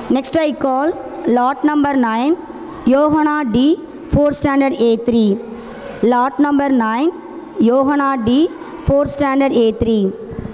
Next I call lot number 9, Johanna D, 4th standard A3. Lot number 9, Johanna D, 4th standard A3.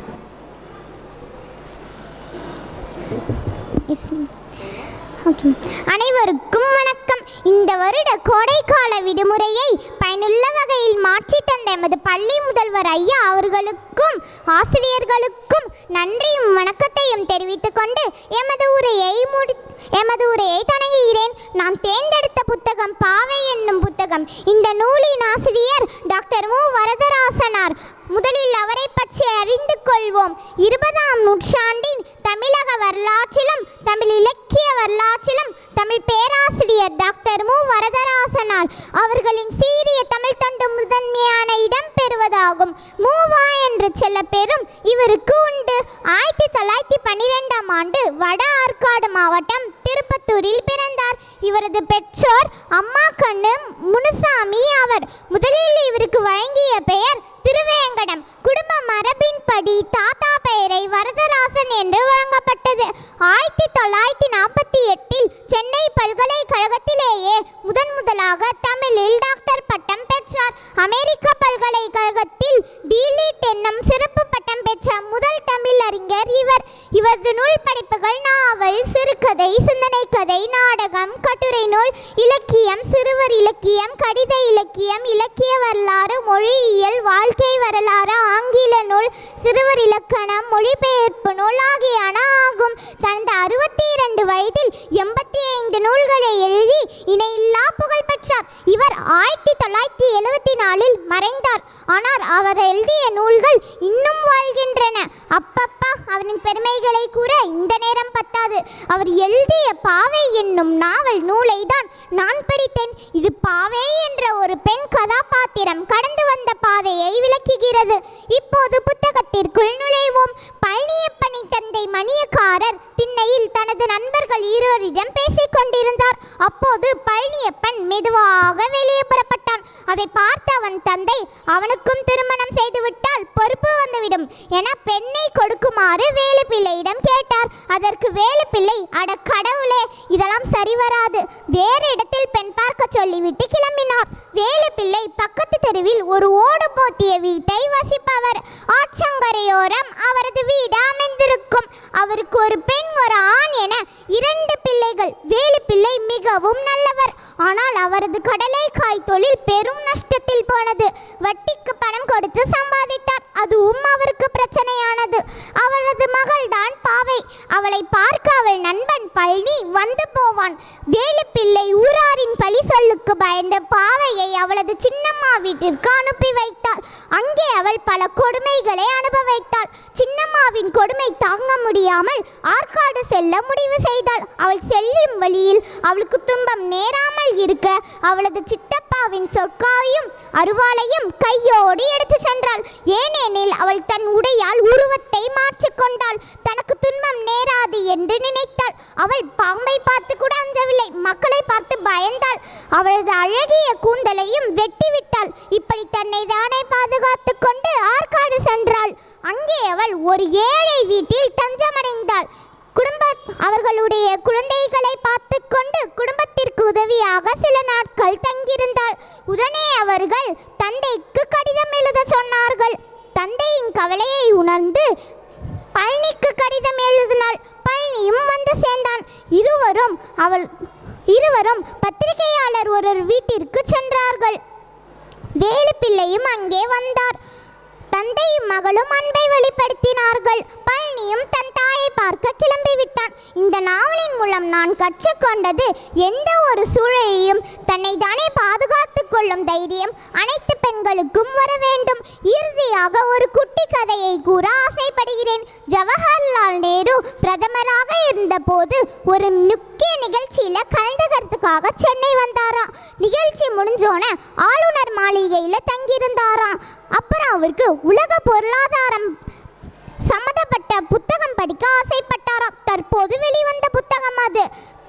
Okay அனைவருக்கும் வணக்கம் இந்த வருட கோடைக்கால விடுமுறையை பயனுள்ள வகையில் மாற்றி தந்த எமது பள்ளி முதல்வர் ஐயா அவர்களுக்கும் ஆசிரியர்களுக்கும் நன்றியும் வணக்கத்தையும் தெரிவித்துக் கொண்டு எமது உரையை முடி எமது உரையை தொடங்குகிறேன் நான் தேர்ந்தெடுத்த புத்தகம் பாவை என்னும் புத்தகம் இந்த நூலின் ஆசிரியர் டாக்டர் மு வரதராசனார் முதலில் அவரை பற்றி அறிந்து கொள்வோம் இருபதாம் நூற்றாண்டின் தமிழக வரலாற்றிலும் தமிழ் இலக்கிய வரலாற்றிலும் தமிழ் பேராசிரியர் டாக்டர் மு வரதராசனார் அவர்களின் சீரிய தமிழ் தொண்டு முதன்மையான இடம் பெறுவதாகும் மூவா என்று செல்ல பெறும் இவருக்கு உண்டு ஆயிரத்தி தொள்ளாயிரத்தி பன்னிரெண்டாம் ஆண்டு வட ஆற்காடு மாவட்டம் திருப்பத்தூரில் பிறந்தார் இவரது பெற்றோர் அம்மா கண்ணு முனுசாமி அவர் முதலில் இவருக்கு வழங்கிய பெயர் திருவேங்கடம் குடும்ப மரபின்படி தாத்தா பெயரை வரதராசன் என்று வழங்கப்பட்டது ஆயிரத்தி தொள்ளாயிரத்தி நாற்பத்தி எட்டில் சென்னை பல்கலைக்கழகத்திலேயே முதன் முதலாக தமிழில் டாக்டர் பட்டம் பெற்றார் அமெரிக்க பல்கலைக்கழகத்தில் டீலிட் என்னும் சிறப்பு பட்டம் பெற்ற முதல் தமிழ் அறிஞர் இவர் இவரது நூல் படைப்புகள் நாவல் சிறுகதை சிந்தனை கதை நாடகம் கட்டுரை நூல் இலக்கியம் சிறுவர் இலக்கியம் கடித இலக்கியம் இலக்கிய வரலாறு மொழியியல் வாழ்க்கை வரலாறு ஆங்கில நூல் சிறுவர் இலக்கணம் மொழிபெயர்ப்பு நூல் ஆகியன ஆகும் தனது அறுபத்தி இரண்டு வயதில் எண்பத்தி ஐந்து நூல்களை எழுதி இணையில்லா புகழ் பெற்றார் இவர் ஆயிரத்தி தொள்ளாயிரத்தி எழுவத்தி நாலில் மறைந்தார் ஆனால் அவர் எழுதிய நூல்கள் இன்னும் வாழ்கின்றன அப்பப்பா அவரின் பெருமைகளை கூற இந்த நேரம் பத்தாது அவர் எழுதிய பாவை என்னும் நாவல் நூலை தான் நான் படித்தேன் இது பாவை என்ற ஒரு பெண் கதாபாத்திரம் கடந்து வந்த பாதையை விளக்குகிறது இப்போது புத்தகத்திற்குள் நுழைவோம் பழனியப்பனின் தந்தை மணியக்காரர் திண்ணையில் தனது நண்பர்கள் இருவரிடம் பேசிக் கொண்டிருந்தார் அப்போது பழனியப்பன் மெதுவாக வெளியே புறப்பட்டான் அதை பார்த்த அவன் தந்தை அவனுக்கும் திருமணம் செய்துவிட்டால் பொறுப்பு வந்துவிடும் என பெண்ணை கொடுக்குமாறு வேலுப்பிள்ளையிடம் கேட்டார் அதற்கு வேலுப்பிள்ளை அட கடவுளே இதெல்லாம் சரி வராது வேறு இடத்தில் பெண் பார்க்க சொல்லிவிட்டு கிளம்பினார் வேலுப்பிள்ளை பக்கத்து தெருவில் ஒரு ஓடு போத்திய வீட்டை வசிப்பவர் ஆற்றங்கரையோரம் அவரது வீடு அமைந்திருக்கும் அவருக்கு ஒரு பெண் ஒரு ஆண் என இரண்டு பிள்ளைகள் வேலுப்பிள்ளை மிகவும் நல்லவர் ஆனால் அவரது கடலைக்காய் தொழில் பெரும் நஷ்டத்தில் போனது வட்டிக்கு பணம் கொடுத்து சம்பாதித்தார் அதுவும் அவருக்கு பிரச்சனையானது அவரது மகள் தான் பாவை அவளை பார்க்க அவள் நண்பன் பழனி வந்து போவான் வேலுப்பிள்ளை ஊராரின் பழி சொல்லுக்கு பயந்த பாவையை அவளது சின்னம்மா வீட்டிற்கு அனுப்பி வைத்தார் அங்கே அவள் பல கொடுமைகளை அனுபவித்தாள் சின்னம்மாவின் கொடுமை தாங்க முடியாமல் ஆற்காடு செல்ல முடிவு செய்தாள் அவள் செல்லும் வழியில் அவளுக்கு துன்பம் நேராமல் இருக்க அவளது சித்தப்பாவின் சொற்காவையும் அருவாளையும் கையோடு எடுத்து சென்றாள் ஏனெனில் அவள் தன் உடையால் உருவத்தை மாற்றிக்கொண்டாள் தனக்கு துன்பம் நேராது என்று நினைத்தாள் அவள் பாம்பை பார்த்து கூட அஞ்சவில்லை மக்களை பார்த்து பயந்தாள் அவளது அழகிய கூந்தலையும் வெட்டிவிட்டாள் இப்படி தன்னை தானே பாதுகாத்துக் கொண்டு ஆற்காடு சென்றாள் அங்கே அவள் ஒரு ஏழை வீட்டில் தஞ்சமடைந்தாள் குடும்ப அவர்களுடைய குழந்தைகளை பார்த்து கொண்டு குடும்பத்திற்கு உதவியாக சில நாட்கள் தங்கியிருந்தாள் உடனே அவர்கள் தந்தைக்கு கடிதம் எழுத சொன்னார்கள் தந்தையின் கவலையை உணர்ந்து பழனிக்கு கடிதம் எழுதினாள் பழனியும் வந்து சேர்ந்தான் இருவரும் அவள் இருவரும் பத்திரிகையாளர் ஒரு வீட்டிற்கு சென்றார்கள் வேலுப்பிள்ளையும் அங்கே வந்தார் தந்தையும் மகளும் அன்பை வெளிப்படுத்தினார்கள் பழனியும் தன் தாயை பார்க்க கிளம்பிவிட்டான் இந்த நாவலின் மூலம் நான் கற்றுக்கொண்டது எந்த ஒரு சூழலையும் தன்னை தானே பாதுகாத்துக் கொள்ளும் தைரியம் அனைத்து பெண்களுக்கும் வர வேண்டும் இறுதியாக ஒரு குட்டி கதையை கூற ஆசைப்படுகிறேன் ஜவஹர்லால் நேரு பிரதமராக இருந்தபோது ஒரு முக்கிய நிகழ்ச்சியில கலந்துக்கிறதுக்காக சென்னை வந்தாராம் நிகழ்ச்சி முடிஞ்சோன ஆளுநர் மாளிகையில தங்கியிருந்தாராம் அப்புறம் அவருக்கு உலக பொருளாதாரம் சம்மந்தப்பட்ட புத்தகம் படிக்க ஆசைப்பட்டாராம் தற்போது வெளிவந்த புத்தகம் அது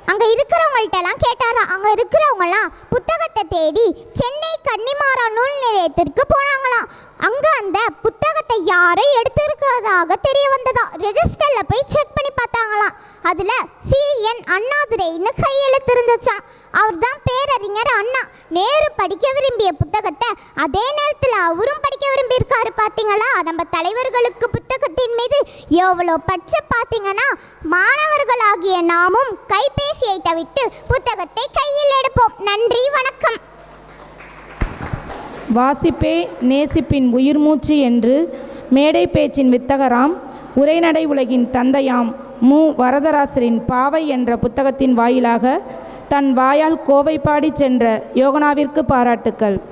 அங்கே இருக்கிறவங்கள்ட்டெல்லாம் கேட்டாராம் அங்கே இருக்கிறவங்கலாம் புத்தகத்தை தேடி சென்னை கன்னிமாரா நூல் நிலையத்திற்கு போனாங்களாம் அங்கே அந்த புத்தகத்தை யாரை எடுத்திருக்கிறதாக தெரிய வந்ததா ரெஜிஸ்டரில் போய் செக் பண்ணி பார்த்தாங்களாம் அதில் சி என் அண்ணாதுரைன்னு கையெழுத்து இருந்துச்சாம் அவர் தான் பேரறிஞர் அண்ணா நேரு படிக்க விரும்பிய புத்தகத்தை அதே நேரத்தில் அவரும் படிக்க விரும்பியிருக்காரு பார்த்தீங்களா நம்ம தலைவர்களுக்கு புத்தகத்தின் மீது எவ்வளோ பற்று பார்த்தீங்கன்னா மாணவர்களாகிய நாமும் கைபேசியை தவிர்த்து புத்தகத்தை கையில் எடுப்போம் நன்றி வணக்கம் வாசிப்பே நேசிப்பின் உயிர் மூச்சு என்று மேடை பேச்சின் வித்தகராம் உரைநடை உலகின் தந்தையாம் மு வரதராசரின் பாவை என்ற புத்தகத்தின் வாயிலாக தன் வாயால் கோவை பாடி சென்ற யோகனாவிற்கு பாராட்டுக்கள்